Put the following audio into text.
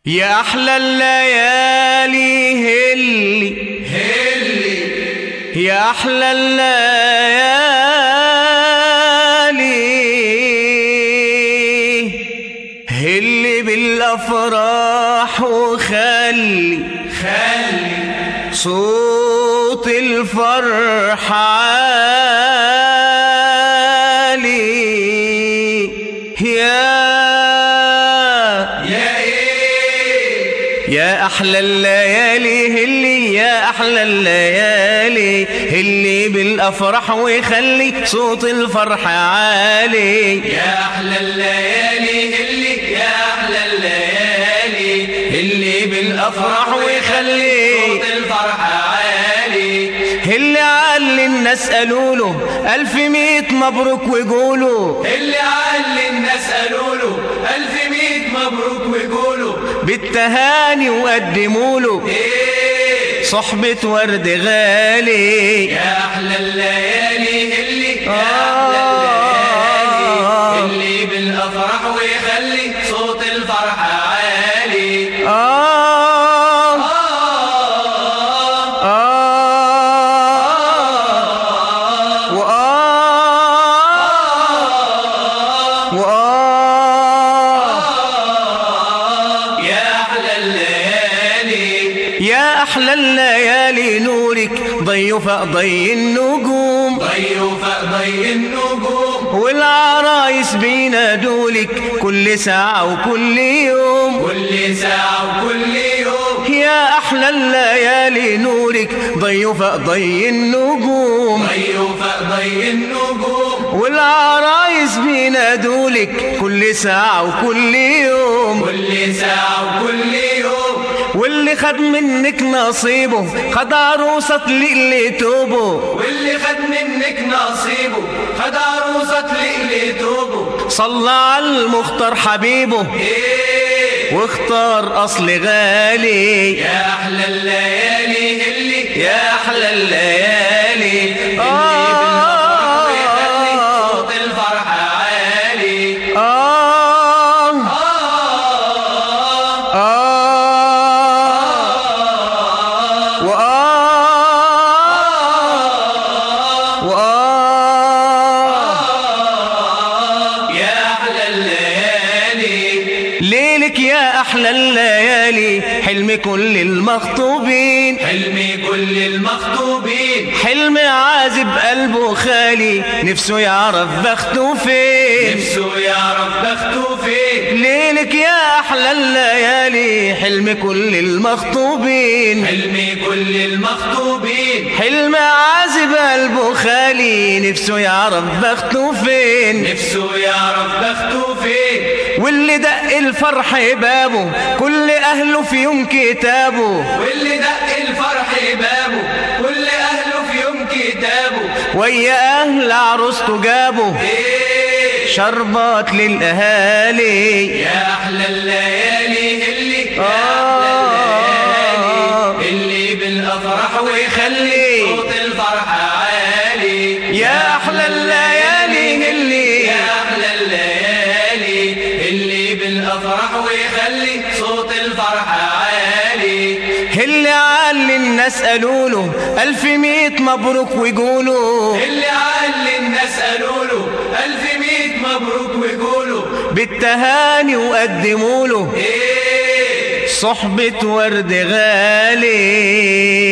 يا أحلى الليالي هلي هلي يا أحلى الليالي هلي بالأفراح وخلي خلي صوت الفرح عالي يا يا ايه يا أحلى الليالي هلي يا أحلى الليالي هلي بالأفراح ويخلي صوت الفرح عالي يا احلى الليالي هلي يا احلى الليالي اللي بالافراح ويخلي صوت الفرح عالي هلي علي الناس قالوا له ألف ميت مبروك ويقولوا اللي علي الناس قالوا له الف ميت مبروك ويقولوا بالتهاني وقدموا له ايه صحبة ورد غالي يا احلى الليالي اللي يا آه. احلى الليالي اللي بالافراح ويخلي صوت الفرح عالي آه آه آه وآه وآه يا احلى الليالي يا أحلى الليالي نورك ضيف ضي النجوم ضيوا فضي النجوم والعرايس بينادولك كل ساعة وكل يوم كل ساعة وكل يوم يا أحلى الليالي نورك ضيف ضي النجوم ضيوا فضي النجوم والعرايس بينادولك كل ساعة وكل يوم كل ساعة وكل يوم واللي خد منك نصيبه خد عروسة اللي توبه واللي خد منك نصيبه خد عروسة لقلي توبه صلى على المختار حبيبه ايه واختار أصل غالي يا احلى الليالي اللي يا احلى الليالي اللي بالافراح ويخلي صوت الفرح عالي آه آه آه وآه وآه يا احلى الليالي ليلك يا أحلى الليالي حلم كل المخطوبين حلمي كل المخطوبين حلم عازب قلبه خالي نفسه يعرف بخته فين نفسه يعرف بخته فين ليلك يا أحلى الليالي حلم كل المخطوبين حلمي كل المخطوبين حلم عازب قلبه خالي نفسه يعرف بخته فين نفسه يعرف بخته فين واللي دق الفرح بابه كل أهله في يوم كتابه واللي دق الفرح بابه كل اهله في يوم كتابه ويا أهل عروسته جابه ايه شربات للأهالي يا احلى الليالي اللي يا آه. احلى الليالي اللي بالافراح ويخلي صوت الفرح عالي يا أحلى الليالي اللي يا احلى الليالي اللي بالافراح ويخلي صوت الفرح عالي اللي علي الناس قالوا له ألف ميت مبروك ويقولوا اللي علي الناس قالوا له الف ميت مبروك ويقولوا بالتهاني وقدموا له ايه صحبة ورد غالي